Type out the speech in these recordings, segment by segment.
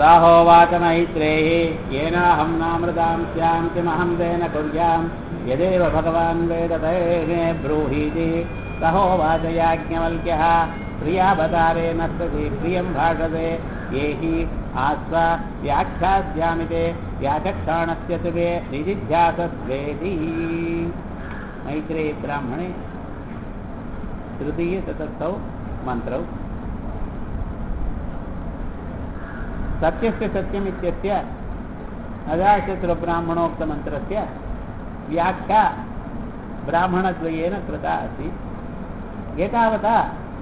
साहोवाच मैत्रेः येनाहं नामृतां स्यां किमहं तेन कुर्यां यदेव भगवान् वेदते मे ब्रूहीति सहोवाच याज्ञवल्क्यः प्रियावतारे नस्तति प्रियं भाषते ये हि आस्वा व्याख्यास्यामिते व्याचक्षाणस्य तुवे निजिध्यासस्वेति मैत्रेयी ब्राह्मणे तृतीयचतुर्थौ मन्त्रौ सत्यस्य सत्यम् इत्यस्य अजाशत्रुब्राह्मणोक्तमन्त्रस्य व्याख्या ब्राह्मणद्वयेन कृता आसीत् एतावता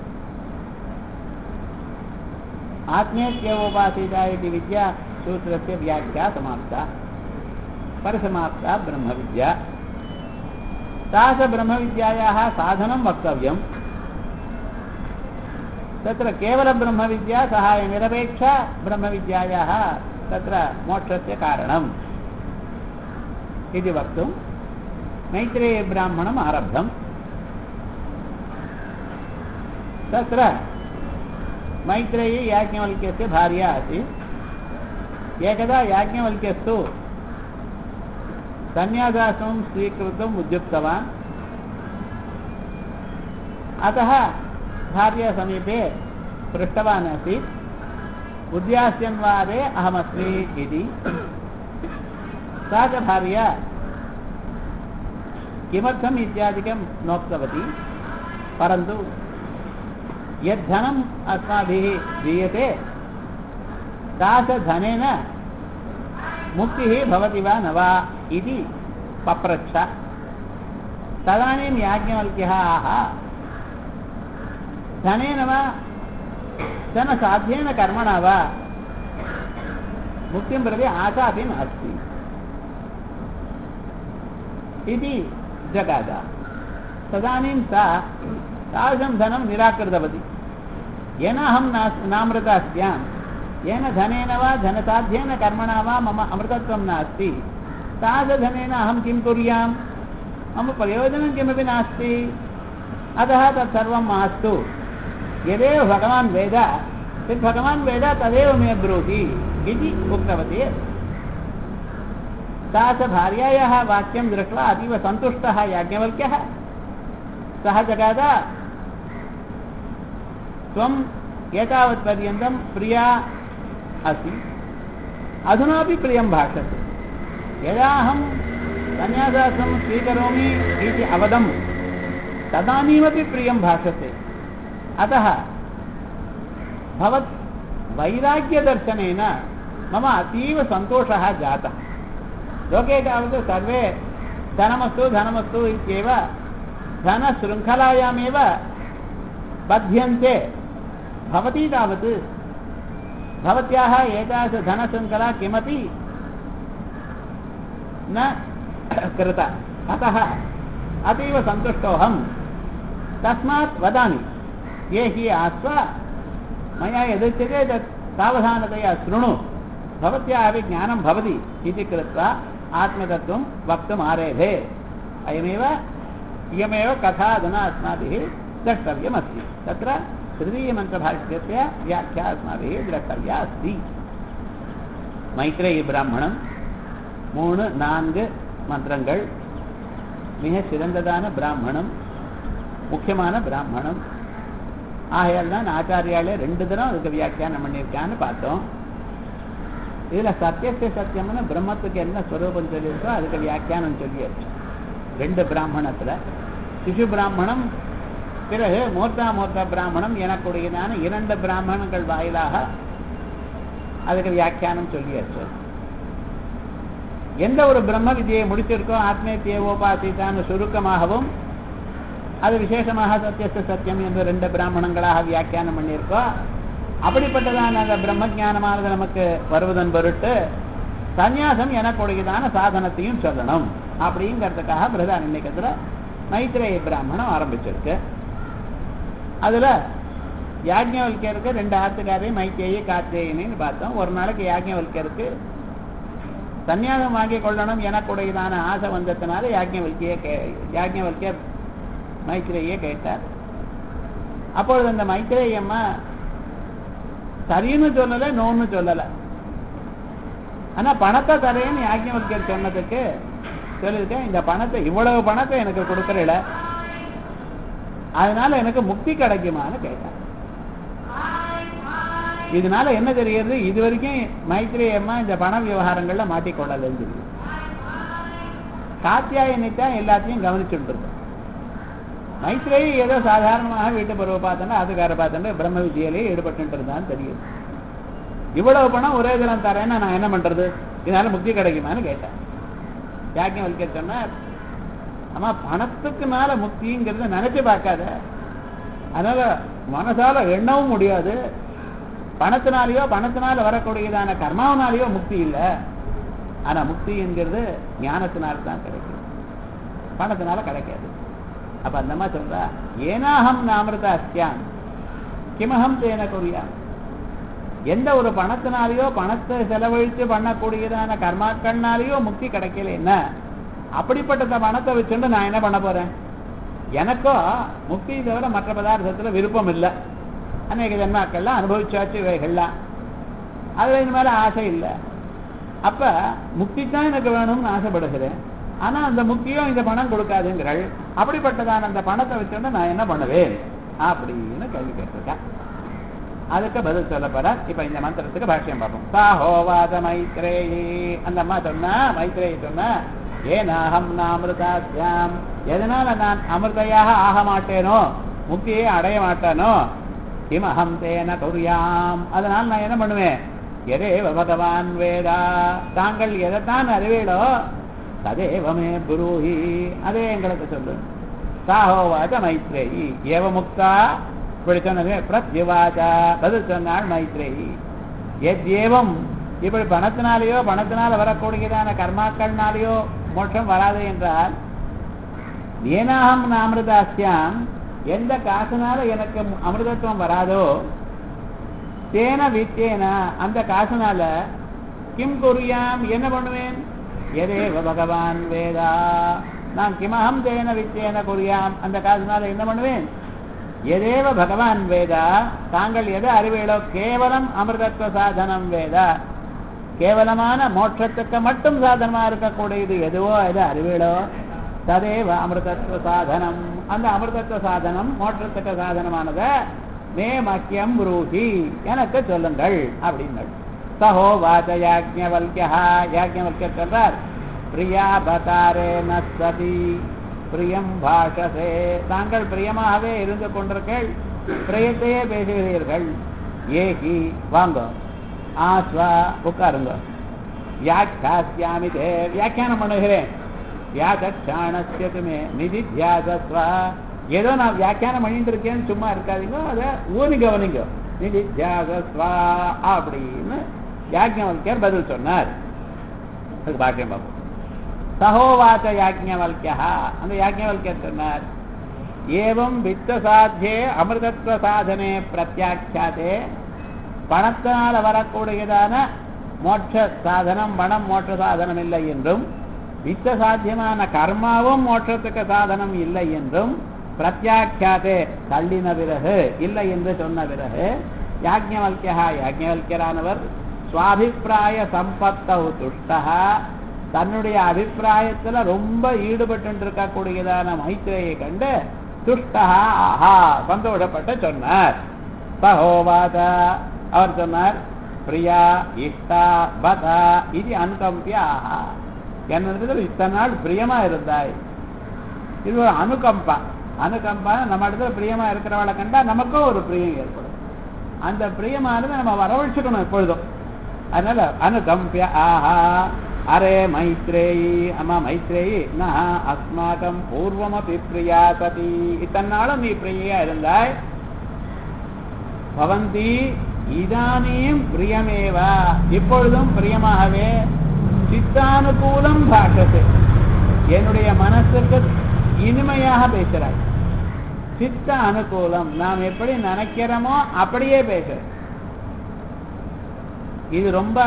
आत्मेत्यवोपासिता इति विद्या सूत्रस्य व्याख्या समाप्ता परिसमाप्ता ब्रह्मविद्या तादृशब्रह्मविद्यायाः साधनं वक्तव्यम् तत्र केवलब्रह्मविद्या सहायनिरपेक्षा ब्रह्मविद्यायाः तत्र मोक्षस्य कारणम् इति वक्तुं मैत्रेयब्राह्मणम् आरब्धम् तत्र मैत्रेयी याज्ञवल्क्यस्य भार्या आसीत् एकदा याज्ञवल्क्यस्तु सन्न्यासाश्रमं स्वीकर्तुम् उद्युक्तवान् अतः भार्या समीपे पृष्टवान् आसीत् उद्यास्यन्वादे अहमस्मि इति सा च भार्या किमर्थम् इत्यादिकं नोक्तवती परन्तु यद्धनम् अस्माभिः दीयते तादृशधनेन मुक्तिः भवति वा न वा इति पप्रच्छ तदानीं याज्ञवल्क्यः आह धनेन वा धनसाध्येन कर्मणा वा मुक्तिं प्रति आशा अपि नास्ति इति जगाद तदानीं सा तादृशं धनं निराकृतवती येन अहं नास् नामृता स्यां येन धनेन वा धनसाध्येन कर्मणा वा मम अमृतत्वं नास्ति तादृशधनेन अहं किं कुर्यां मम प्रयोजनं किमपि नास्ति अतः तत्सर्वं मास्तु यदेव भगवान् वेद यद् भगवान् वेद तदेव मे ब्रूहि इति उक्तवती सा च भार्यायाः वाक्यं दृष्ट्वा अतीव सन्तुष्टः याज्ञवल्क्यः सः जगाद त्वम् एतावत्पर्यन्तं प्रिया अस्ति अधुनापि प्रियं भाषते यदा अहं सन्न्यासाश्रमं स्वीकरोमि इति अवदं तदानीमपि प्रियं भाषते अतः भवत् वैराग्यदर्शनेन मम अतीव सन्तोषः जातः लोके तावत् सर्वे धनमस्तु धनमस्तु इत्येव धनशृङ्खलायामेव बध्यन्ते भवती तावत् भवत्याः एतादृशधनशृङ्खला किमपि न कृता अतः अतीव सन्तुष्टोऽहं तस्मात् वदामि ये हि आस्वा मया यदुच्यते तत् सावधानतया शृणु भवत्याः अपि ज्ञानं भवति इति कृत्वा आत्मतत्त्वं वक्तुम् आरेभे अयमेव इयमेव कथा अधुना अस्माभिः द्रष्टव्यमस्ति तत्र तृतीयमन्त्रभाष्यस्य व्याख्या अस्माभिः द्रष्टव्या अस्ति மைத்ரேயி பிராமணம் மூணு நான்கு மந்திரங்கள் மிக சிறந்ததான பிராமணம் முக்கியமான பிராமணம் ஆகையால் தான் ஆச்சாரியாலே ரெண்டு தினம் அதுக்கு வியாக்கியானம் பண்ணியிருக்கான்னு பார்த்தோம் இதுல சத்தியத்தை சத்தியம்னு பிரம்மத்துக்கு என்ன ஸ்வரூபம் சொல்லியிருக்கோ அதுக்கு வியாக்கியானம் சொல்லியாச்சு ரெண்டு பிராமணத்துல சிசு பிராமணம் பிறகு மூர்த்தா மூர்த்த பிராமணம் எனக்குடையதான இரண்டு பிராமணங்கள் வாயிலாக அதுக்கு வியாக்கியானம் சொல்லியாச்சு எந்த ஒரு பிரம்ம விதியை முடிச்சிருக்கோ ஆத்மேத்தியோபாசித்தான சுருக்கமாகவும் அது விசேஷமாக சத்தியஸ்த சத்தியம் என்று ரெண்டு பிராமணங்களாக வியாக்கியானம் பண்ணியிருக்கோ அப்படிப்பட்டதான அந்த பிரம்ம ஜானமானது நமக்கு வருவதன் பொருட்டு சந்நியாசம் எனக்குடையதான சாதனத்தையும் சொல்லணும் அப்படிங்கிறதுக்காக பிரதாரண்யக்கத்தில் மைத்ரேய பிராமணம் ஆரம்பிச்சிருக்கு அதுல யாஜ்ஞவல்யருக்கு ரெண்டு ஆத்துக்காரையும் மைத்தேயி காத்தேயின்னு பார்த்தோம் ஒரு நாளைக்கு யாஜ்ஞவல்யருக்கு சந்நியாசம் வாங்கி கொள்ளணும் எனக்குடையதான ஆசை வந்ததுனால யாஜ்ஞவல்கிய கே யாஜ்ஞவல்யர் மைத்ரேயை கேட்டார் அப்பொழுது அந்த மைத்ரேயம்மா சரின்னு சொல்லலை நோன்னு சொல்லலை ஆனா பணத்தை தரேன்னு யாக்கியவல்யர் சொன்னதுக்கு சொல்லியிருக்கேன் இந்த பணத்தை இவ்வளவு பணத்தை எனக்கு கொடுக்கறல அதனால எனக்கு முக்தி கிடைக்குமான்னு கேட்டேன் இதனால என்ன தெரியுது இது வரைக்கும் மைத்ரேயி அம்மா இந்த பண விவகாரங்கள்ல மாட்டிக்கொள்ளலன்னு தெரியுது காத்தியாயனை தான் எல்லாத்தையும் கவனிச்சுட்டு இருக்கோம் மைத்ரேயி ஏதோ சாதாரணமாக வீட்டு பருவ பார்த்தோன்னா அதுக்கார பார்த்தோன்னா பிரம்ம வித்தியிலே ஈடுபட்டு இருந்தான்னு தெரியுது இவ்வளவு பணம் ஒரே தினம் தரேன்னா நான் என்ன பண்றது இதனால முக்தி கிடைக்குமான்னு கேட்டேன் யாக்கியம் வலிக்க சொன்னார் ஆமா பணத்துக்கு மேல முக்திங்கிறத நினைச்சு பார்க்காத அதனால மனசால எண்ணவும் முடியாது பணத்தினாலேயோ பணத்தினால வரக்கூடியதான கர்மாவனாலேயோ முக்தி இல்லை ஆனா முக்திங்கிறது ஞானத்தினால தான் கிடைக்கும் பணத்தினால கிடைக்காது அப்ப அந்த மாதிரி சொல்றா ஏனாகம் நாமிருத அஸ்யான் கிமகம் தேன குறியான் எந்த ஒரு பணத்தினாலேயோ பணத்தை செலவழித்து பண்ணக்கூடியதான கர்மாக்கள்னாலேயோ முக்தி கிடைக்கல என்ன அப்படிப்பட்ட பணத்தை வச்சுட்டு நான் என்ன பண்ண போறேன் எனக்கோ முக்தி தவிர மற்ற பதார்த்தத்துல விருப்பம் இல்லை அநேக ஜன்மாக்கள்லாம் அனுபவிச்சாச்சு இவைகள்லாம் அதுல இது மேல ஆசை இல்லை அப்ப முக்தி தான் எனக்கு வேணும்னு ஆசைப்படுகிறேன் ஆனா அந்த முக்கியம் இந்த பணம் கொடுக்காதுங்கிறாள் அப்படிப்பட்டதான அந்த பணத்தை வச்சுட்டு நான் என்ன பண்ணுவேன் அப்படின்னு கேள்வி கேட்டிருக்கேன் அதுக்கு பதில் சொல்ல போற இப்ப இந்த மந்திரத்துக்கு பாஷ்யம் பார்ப்போம் சாஹோவாத மைத்ரேயி அந்த அம்மா சொன்னா மைத்ரேயி சொன்னா ஏனாகம் நாமிருதாஸ்யாம் எதனால நான் அமிர்தையாக ஆக மாட்டேனோ முக்தியை அடைய மாட்டேனோ கிமஹம் தேன குரியாம் அதனால் நான் என்ன பண்ணுவேன் எதேவ பகவான் வேதா தாங்கள் எதைத்தான் அறிவீடோ ததேவமே புரூஹி அதே எங்களுக்கு சொல்லு சாஹோவாத மைத்ரேயி ஏவ முக்தா இப்படி சொன்னது பிரத்யுவாச்சா பதில் சொன்னாள் மைத்ரேயி எத்யேவம் இப்படி பணத்தினாலேயோ பணத்தினால வரக்கூடியதான கர்மாக்கள்னாலேயோ மோட்சம் வராது என்றால் ஏனாகம் அமிர்தாஸ்யாம் எந்த காசுனால எனக்கு அமிர்தத்துவம் வராதோ தேன வித்தேன அந்த காசுனால கிம் குறியாம் என்ன பண்ணுவேன் எதேவ பகவான் வேதா நான் கிமகம் தேன வித்தேன குறியாம் அந்த காசுனால என்ன பண்ணுவேன் எதேவ பகவான் வேதா தாங்கள் எதை அறிவீளோ கேவலம் அமிர்தத்துவ சாதனம் வேதா கேவலமான மோட்சத்துக்கு மட்டும் சாதனமா இருக்கக்கூடியது எதுவோ எது அறிவீளோ ததேவ அமிர்தத்துவ சாதனம் அந்த அமிர்தத்துவ சாதனம் மோட்சத்துக்கு சாதனமானத மே மக்கியம் புரூஹி எனக்கு சொல்லுங்கள் அப்படிங்கள் சஹோ வாச்ச யாஜ்ஞவல்யா யாஜ்ஞவல்ய சொல்றார் பிரியா பதாரே நசதி பிரியம் பாஷசே தாங்கள் பிரியமாகவே இருந்து கொண்டிருக்கள் பிரியத்தையே பேசுகிறீர்கள் ஏகி வாங்க ஆஸ்வா உட்காருங்க வியாக்கியாசியாமி தே வியாக்கியானம் பண்ணுகிறேன் வியாக்கியானமே நிதித்தியாசஸ்வா ஏதோ நான் வியாக்கியானம் பண்ணிட்டு இருக்கேன்னு சும்மா இருக்காதீங்க அதை ஊனி கவனிங்க நிதித்தியாசஸ்வா அப்படின்னு யாஜ்ஞவல்யர் பதில் சொன்னார் அதுக்கு பாக்கியம் பார்ப்போம் சகோவாச்ச யாஜ்ஞவல்யா அந்த யாஜ்ஞவல்யர் சொன்னார் ஏவம் வித்த சாத்தியே அமிர்தத்துவ சாதனே பிரத்யாக்கியாதே பணத்தினால வரக்கூடியதான மோட்ச சாதனம் பணம் மோட்ச சாதனம் இல்லை என்றும் வித்த சாத்தியமான கர்மாவும் மோட்சத்துக்கு சாதனம் இல்லை என்றும் பிரத்யாக்கியாதே தள்ளின பிறகு இல்லை என்று சொன்ன பிறகு யாஜ்ஞவல்யா யாஜ்ஞவல்யரானவர் சுவாபிப்பிராய சம்பத்தௌ துஷ்டா தன்னுடைய அபிப்பிராயத்துல ரொம்ப ஈடுபட்டு இருக்கக்கூடியதான மைத்திரையை கண்டு துஷ்டா ஆஹா சந்தோஷப்பட்டு சொன்னார் சகோவாத அவர் சொன்னார் பிரியா இஷ்டா பதா இது அனுகம்பியா ஆஹா என்னிடத்துல இத்தனை நாள் பிரியமா இருந்தாய் இது ஒரு அனுகம்பா அனுகம்பா நம்ம இடத்துல பிரியமா இருக்கிறவளை கண்டா நமக்கும் ஒரு பிரியம் ஏற்படும் அந்த பிரியமானது நம்ம வரவழைச்சுக்கணும் எப்பொழுதும் அதனால அனுகம்பிய ஆஹா அரே மைத்ரேயி அம்மா மைத்ரேயி நா அஸ்மாகம் பூர்வமபி பிரியா சதி இத்தனை நாளும் நீ பிரியா இருந்தாய் பவந்தி இதானியும் பிரியமேவா இப்பொழுதும் பிரியமாகவே சித்தானுகூலம் பாஷத்து என்னுடைய மனசுக்கு இனிமையாக பேசுறாய் சித்த அனுகூலம் நாம் எப்படி நினைக்கிறோமோ அப்படியே பேச இது ரொம்ப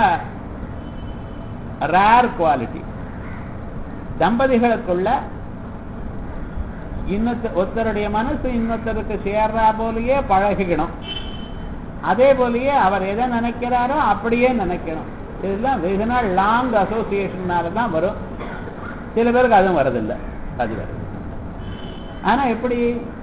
ரேர் குவாலிட்டி தம்பதிகளுக்குள்ள இன்னொத்த ஒருத்தருடைய மனசு இன்னொருத்தருக்கு சேர்றா போலயே பழகிக்கணும் அதே போலயே அவர் எதை நினைக்கிறாரோ அப்படியே நினைக்கணும் இதெல்லாம் வெகு நாள் லாங் அசோசியேஷன்னால தான் வரும் சில பேருக்கு அதுவும் வரதில்லை அது வருது ஆனா எப்படி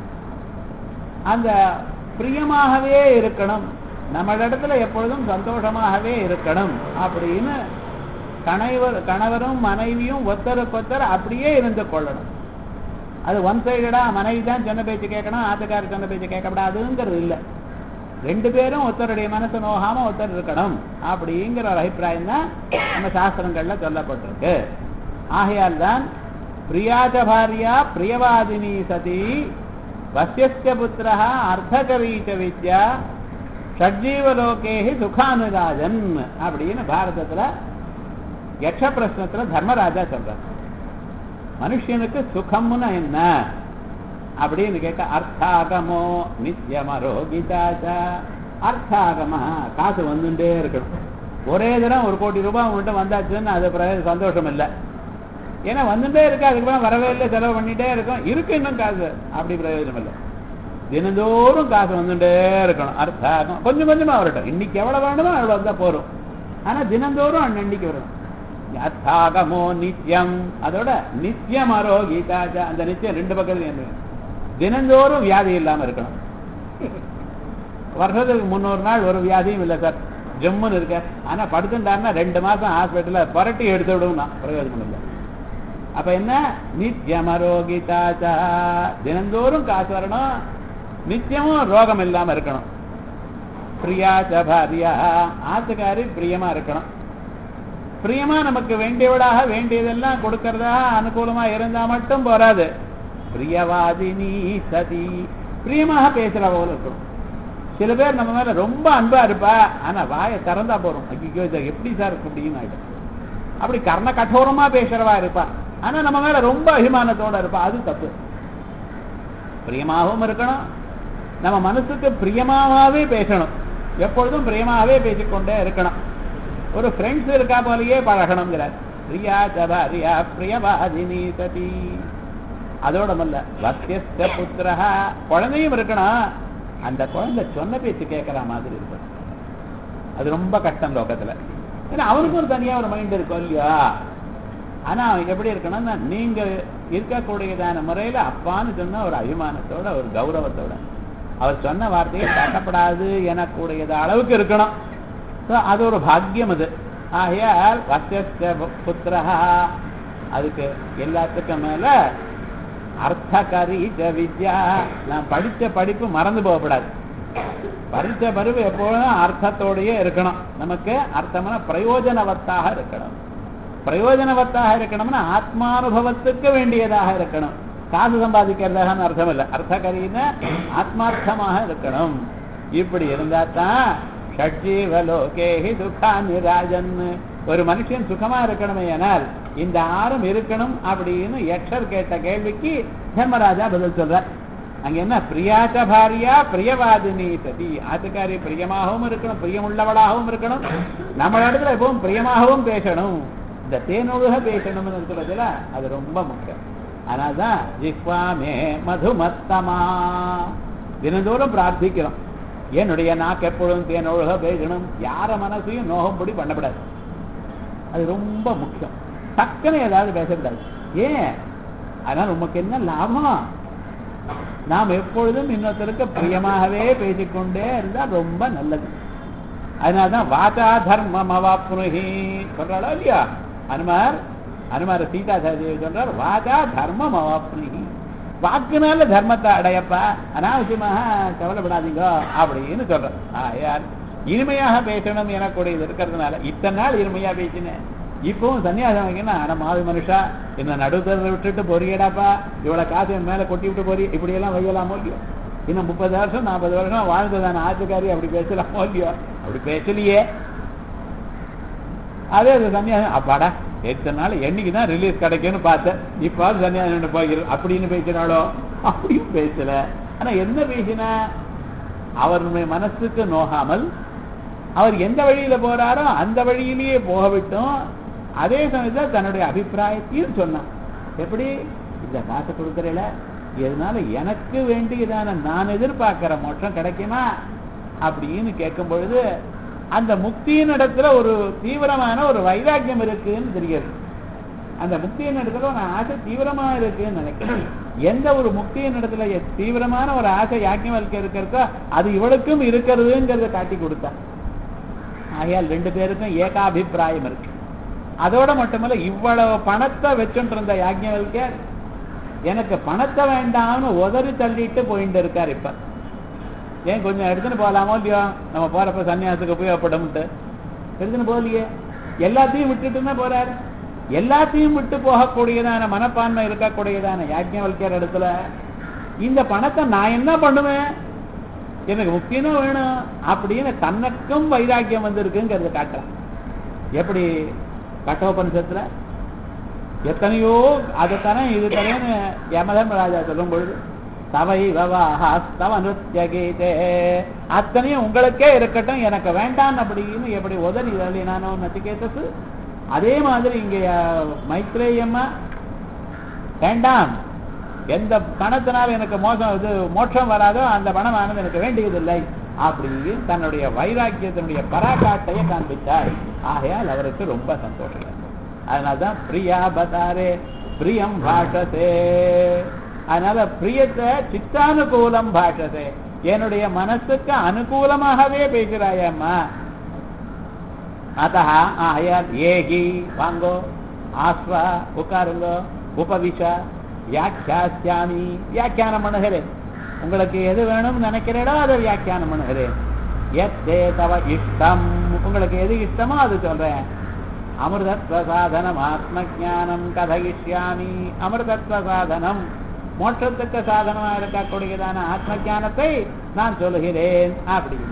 அந்த பிரியமாகவே இருக்கணும் நம்மளிடத்துல எப்பொழுதும் சந்தோஷமாகவே இருக்கணும் அப்படின்னு கணவர் கணவரும் மனைவியும் ஒத்தருக்கொத்தர் அப்படியே இருந்து கொள்ளணும் அது ஒன் சைடடா மனைவி தான் சொன்ன பேச்சு கேட்கணும் ஆத்துக்காரர் சொன்ன பேச்சு கேட்கக்கூடாதுங்கிறது இல்லை ரெண்டு பேரும் ஒருத்தருடைய மனசு நோகாம ஒருத்தர் இருக்கணும் அப்படிங்கிற ஒரு அபிப்பிராயம் தான் நம்ம சாஸ்திரங்கள்ல சொல்லப்பட்டிருக்கு ஆகையால் தான் பிரியாச்ச பாரியா பிரியவாதினி சதி வசியஸ்ய புத்திரா அர்த்தகரீச்ச வித்யா ஷட்ஜீவலோகேஹி சுகானுராஜன் அப்படின்னு பாரதத்துல யக்ஷ பிரश्னத்துல தர்மராஜா சொல்றார் மனுஷனுக்கு சுகம்னு என்ன அப்படின்னு கேட்க அர்த்தாகமோ நித்தியமரோகிதாச்ச அர்த்தாகமா காசு வந்துட்டே இருக்கணும் ஒரே தினம் ஒரு கோடி ரூபாய் உங்கள்கிட்ட வந்தாச்சுன்னு அது பிறகு சந்தோஷம் இல்லை ஏன்னா வந்துட்டே இருக்கு அதுக்கப்புறம் வரவே இல்லை செலவு பண்ணிட்டே இருக்கும் இருக்கு இன்னும் காசு அப்படி பிரயோஜனம் இல்லை தினந்தோறும் காசு வந்துட்டே இருக்கணும் அர்த்தாகம் கொஞ்சம் கொஞ்சமா வரட்டும் இன்னைக்கு எவ்வளவு வேணுமோ அவ்வளவு வந்தா போறோம் ஆனா தினந்தோறும் அன்னன்னைக்கு வரும் அர்த்தாகமோ நித்தியம் அதோட நித்தியம் ஆரோகிதாச்ச அந்த நித்தியம் ரெண்டு பக்கத்துலையும் தினந்தோறும் வியாதி இல்லாம இருக்கணும் வருஷத்துக்கு முன்னூறு நாள் ஒரு வியாதியும் இல்லை சார் ஜம்முன்னு இருக்க ஆனா படுத்துட்டாருன்னா ரெண்டு மாசம் ஹாஸ்பிட்டல்ல புரட்டி எடுத்து விடுவோம் நான் பிரயோஜனம் இல்லை அப்ப என்ன நித்தியமரோகிதாச்சா தினந்தோறும் காசு வரணும் நித்தியமும் ரோகம் இல்லாம இருக்கணும் பிரியாச்ச பாரியா ஆத்துக்காரி பிரியமா இருக்கணும் பிரியமா நமக்கு வேண்டியவளாக வேண்டியதெல்லாம் கொடுக்கறதா அனுகூலமா இருந்தா மட்டும் போராது பிரியவாதினி சதி பிரியமாக பேசுற போல இருக்கணும் சில பேர் நம்ம மேல ரொம்ப அன்பா இருப்பா ஆனா வாயை திறந்தா போறோம் ஐயோ இது எப்படி சார் இருக்கு அப்படின்னு ஆயிடும் அப்படி கர்ண கঠோரமா பேசுறவா இருப்பா ஆனா நம்ம மேல ரொம்ப அபிமானத்தோட இருப்பா அது தப்பு பிரியமாகவும் இருக்கணும் நம்ம மனசுக்கு பிரியமாவே பேசணும் எப்பொழுதும் பிரியமாவே பேசிக்கொண்டே இருக்கணும் ஒரு ஃப்ரெண்ட்ஸ் இருக்கா போலயே பழகணுங்கிறார் பிரியா ஜபாரியா பிரியவாதினி சதி அதோட மல்ல வத்தியஸ்த புத்திரஹா குழந்தையும் இருக்கணும் அந்த குழந்தை சொன்ன பேச்சு கேட்கிற மாதிரி இருக்கும் அது ரொம்ப கஷ்டம் லோகத்துல ஏன்னா அவனுக்கும் ஒரு தனியா ஒரு மைண்ட் இருக்கும் இல்லையா ஆனா அவன் எப்படி இருக்கணும்னா நீங்க இருக்கக்கூடியதான முறையில அப்பான்னு சொன்ன ஒரு அபிமானத்தோட ஒரு கௌரவத்தோட அவர் சொன்ன வார்த்தையை தட்டப்படாது எனக்கூடியது அளவுக்கு இருக்கணும் So, அது ஒரு பாக்கியம் அது ஆகையால் வசிய புத்திரஹா அதுக்கு எல்லாத்துக்கும் மேல அர்த்தகரி வித்யா நான் படிச்ச படிப்பு மறந்து போகக்கூடாது படிச்ச படிப்பு எப்பொழுதும் அர்த்தத்தோடயே இருக்கணும் நமக்கு அர்த்தம்னா பிரயோஜனவத்தாக இருக்கணும் பிரயோஜனவத்தாக இருக்கணும்னா ஆத்மானுபவத்துக்கு வேண்டியதாக இருக்கணும் காசு சம்பாதிக்கிறதாக அர்த்தம் இல்லை அர்த்தகரின்னு ஆத்மார்த்தமாக இருக்கணும் இப்படி இருந்தா தான் ஷட்ஜீவலோகேஹி சுகாமி ராஜன் ஒரு மனுஷன் சுகமா இருக்கணுமே ஆனால் இந்த ஆறும் இருக்கணும் அப்படின்னு யக்ஷர் கேட்ட கேள்விக்கு தர்மராஜா பதில் சொல்றார் அங்க என்ன பிரியாச்ச பாரியா பிரியவாதினி சதி ஆத்துக்காரி பிரியமாகவும் இருக்கணும் பிரியமுள்ளவளாகவும் இருக்கணும் நம்ம இடத்துல எப்பவும் பிரியமாகவும் பேசணும் இந்த தேனொழுக பேசணும்னு இருக்கிறதுல அது ரொம்ப முக்கியம் ஆனாதான் ஜிஹ்வாமே மதுமத்தமா தினந்தோறும் பிரார்த்திக்கிறோம் என்னுடைய நாக்கு எப்பொழுதும் தேனொழுக பேசணும் யார மனசையும் நோகம்படி பண்ணக்கூடாது அது ரொம்ப முக்கியம் டக்குன்னு ஏதாவது பேசக்கூடாது ஏன் அதனால உமக்கு என்ன லாபம் நாம் எப்பொழுதும் இன்னொருத்தருக்கு பிரியமாகவே பேசிக்கொண்டே இருந்தால் ரொம்ப நல்லது அதனால்தான் வாச்சா தர்மம் அவாப்னுஹி சொல்றாளோ இல்லையா அனுமார் அனுமார் சீதா தேவி சொல்றார் வாச்சா தர்மம் அவாப்னுஹி வாக்குனால தர்மத்தை அடையப்பா அனாவசியமாக கவலைப்படாதீங்க அப்படின்னு சொல்றேன் ஆயார் இனிமையாக பேசணும் எனக்கூடியது இருக்கிறதுனால இத்தனை நாள் இனிமையா பேசினேன் இப்பவும் சன்னியாசம் வாங்கினா ஆனா மாவி மனுஷா என்ன நடுத்தர விட்டுட்டு பொறியடாப்பா இவ்வளவு காசு என் மேல கொட்டி விட்டு போறி இப்படி எல்லாம் வையலாமோ இல்லையோ இன்னும் முப்பது வருஷம் நாற்பது வருஷம் வாழ்ந்ததான ஆத்துக்காரி அப்படி பேசலாமோ இல்லையோ அப்படி பேசலையே அதே அது சன்னியாசம் அப்பாடா எத்தனை நாள் என்னைக்கு தான் ரிலீஸ் கிடைக்கும்னு பார்த்தேன் இப்பாவது சன்னியாசம் போகிறோம் அப்படின்னு பேசினாலோ அப்படியும் பேசல ஆனா என்ன பேசினா அவருடைய மனசுக்கு நோகாமல் அவர் எந்த வழியில போறாரோ அந்த வழியிலேயே போக விட்டோம் அதே சமயத்தில் தன்னுடைய அபிப்பிராயத்தையும் சொன்னான் எப்படி இந்த காசை கொடுக்கறல இதனால எனக்கு வேண்டியதான நான் எதிர்பார்க்கிற மோட்சம் கிடைக்குமா அப்படின்னு கேட்கும் பொழுது அந்த முக்தியின் இடத்துல ஒரு தீவிரமான ஒரு வைராக்கியம் இருக்குன்னு தெரிகிறது அந்த முக்தியின் இடத்துல ஒரு ஆசை தீவிரமா இருக்குன்னு நினைக்கிறேன் எந்த ஒரு முக்தியின் இடத்துல எ- தீவிரமான ஒரு ஆசை யாக்கியவல்க இருக்கிறதோ அது இவளுக்கும் இருக்கிறதுங்கிறத காட்டி கொடுத்தா ஆகையால் ரெண்டு பேருக்கும் ஏகாபிப்பிராயம் இருக்கு அதோட மட்டுமல்ல இவ்வளவு பணத்தை வச்சுட்டு இருந்த யாஜ்ஞவல்கர் எனக்கு பணத்தை வேண்டாம்னு உதறி தள்ளிட்டு போயிட்டு இருக்கார் இப்ப ஏன் கொஞ்சம் எடுத்துன்னு போகலாமோ இல்லையோ நம்ம போறப்ப சன்னியாசத்துக்கு உபயோகப்படும்ட்டு எடுத்துன்னு போகலையே எல்லாத்தையும் விட்டுட்டு தான் போறாரு எல்லாத்தையும் விட்டு போகக்கூடியதான மனப்பான்மை இருக்கக்கூடியதான யாஜ்ஞவல்கர் இடத்துல இந்த பணத்தை நான் என்ன பண்ணுவேன் எனக்கு முக்கியம் வேணும் அப்படின்னு தனக்கும் வைராக்கியம் வந்திருக்குங்கிறத காட்டுறான் எப்படி கட்டோபனிஷத்துல எத்தனையோ அது தரேன் இது தரேன்னு யமதர்ம ராஜா சொல்லும் பொழுது தவை வவாஹஸ்தவ நிருத்திய கீதே அத்தனையும் உங்களுக்கே இருக்கட்டும் எனக்கு வேண்டாம் அப்படின்னு எப்படி உதறி தள்ளினானோ நச்சிகேதஸ் அதே மாதிரி இங்க அஹ், மைத்ரேயம்மா வேண்டாம் எந்த பணத்தினால் எனக்கு மோசம் இது மோட்சம் வராதோ அந்த பணமானது எனக்கு வேண்டியதில்லை அப்படின்னு தன்னுடைய வைராக்கியத்தினுடைய பராக்காட்டையை காண்பித்தார் ஆகையால் அவருக்கு ரொம்ப சந்தோஷம் இருந்தது. அதனாலதான் பிரியா பதாரே பிரியம் பாஷதே அதனால பிரியத்தை சித்தானுகூலம் பாஷதே என்னுடைய மனசுக்கு அனுகூலமாகவே பேசுறாயம்மா அத்தः ஆகையால் ஏகி வாங்கோ ஆஸ்வா உட்காருங்கோ உபவிஷ வியாக்கியாஸ்யாமி வியாக்கியானம் பண்ணுகிறேன் உங்களுக்கு எது வேணும்னு நினைக்கிறீடோ அதை வியாக்கியானம் பண்ணுகிறேன் எத்தே தவ இஷ்டம் உங்களுக்கு எது இஷ்டமோ அது சொல்றேன் அமிர்தத்வ சாதனம் ஆத்ம ஜானம் கதயிஷ்யாமி அமிர்தத்வ சாதனம் மோட்சத்துக்கு சாதனமா இருக்கக்கூடியதான ஆத்ம ஞானத்தை நான் சொல்லுகிறேன் அப்படின்னு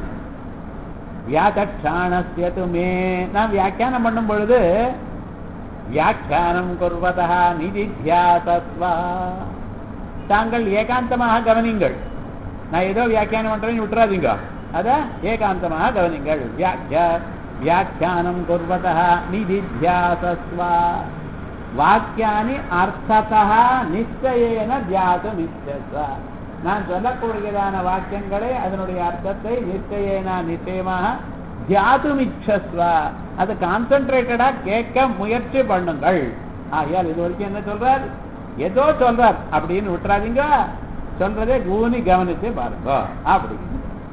வியாக்கியானஸ்ய துமே நான் வியாக்கியானம் பண்ணும் பொழுது வியாக்கியானம் குர்வதா நிதித்தியாசத்வா தாங்கள் ஏகாந்தமாக கவனிங்கள் நான் ஏதோ வியாக்கியானம் பண்றேன்னு விட்டுறாதீங்க அத ஏகாந்தமாக கவனிங்கள் வியாக்கிய வியாக்கியானம் குர்வதா நிதித்தியாசஸ்வா வாக்கியானி அர்த்ததா நிச்சயேன தியாதும் இச்சஸ்வா நான் சொல்லக்கூடியதான வாக்கியங்களை அதனுடைய அர்த்தத்தை நிச்சயேன நிச்சயமாக தியாதும் இச்சஸ்வா அது கான்சென்ட்ரேட்டடா கேட்க முயற்சி பண்ணுங்கள் ஆகையால் இது வரைக்கும் என்ன சொல்றார் ஏதோ சொல்றார் அப்படின்னு விட்டுறாதீங்க சொல்றதே கூனி கவனிச்சு பாருங்க அப்படின்னு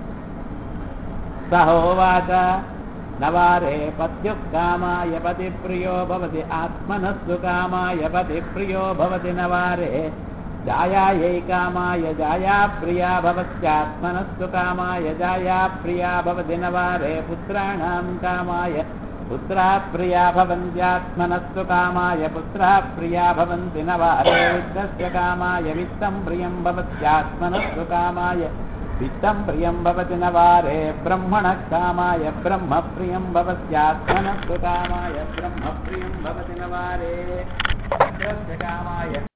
सहोवाच नवारे पत्युः कामाय पतिप्रियो भवति आत्मनस्तु कामाय पतिप्रियो भवति नवारे जायायै कामाय जाया प्रिया भवत्यात्मनस्तु कामाय जाया प्रिया भवति नवारे पुत्राणां कामाय पुत्रा प्रिया भवन्त्यात्मनस्तु कामाय पुत्रा प्रिया भवन्ति नवारे वित्तस्य कामाय वित्तं प्रियं भवत्यात्मनस्तु कामाय वित्तं प्रियं भवति नवारे ब्रह्मणः कामाय ब्रह्म प्रियं भवत्यात्मनस्तु कामाय ब्रह्म प्रियं भवति नवारे पुत्रस्य कामाय